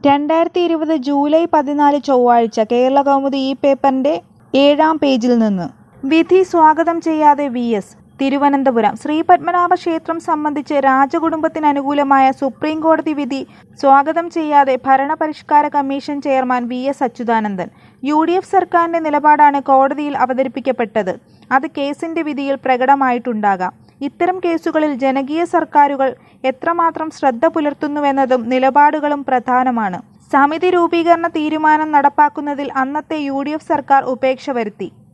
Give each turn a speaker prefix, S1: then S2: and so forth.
S1: രണ്ടായിരത്തി ഇരുപത് ജൂലൈ പതിനാല് ചൊവ്വാഴ്ച കേരള കൗമുദി ഈ പേപ്പറിന്റെ ഏഴാം പേജിൽ നിന്ന് വിധി സ്വാഗതം ചെയ്യാതെ വി എസ് തിരുവനന്തപുരം ശ്രീപത്മനാഭ ക്ഷേത്രം സംബന്ധിച്ച് രാജകുടുംബത്തിന് അനുകൂലമായ സുപ്രീം കോടതി വിധി സ്വാഗതം ചെയ്യാതെ ഭരണപരിഷ്കാര commission chairman V S Achuthanandan U D F സർക്കാരിന്റെ നിലപാടാണ് കോടതിയിൽ അവതരിപ്പിക്കപ്പെട്ടത് അത് കേസിന്റെ വിധിയിൽ പ്രകടമായിട്ടുണ്ടാകാം ഇത്തരം കേസുകളിൽ ജനകീയ സർക്കാരുകൾ എത്രമാത്രം ശ്രദ്ധ പുലർത്തുന്നുവെന്നതും നിലപാടുകളും പ്രധാനമാണ് സമിതി രൂപീകരണ തീരുമാനം നടപ്പാക്കുന്നതിൽ അന്നത്തെ യു സർക്കാർ ഉപേക്ഷ വരുത്തി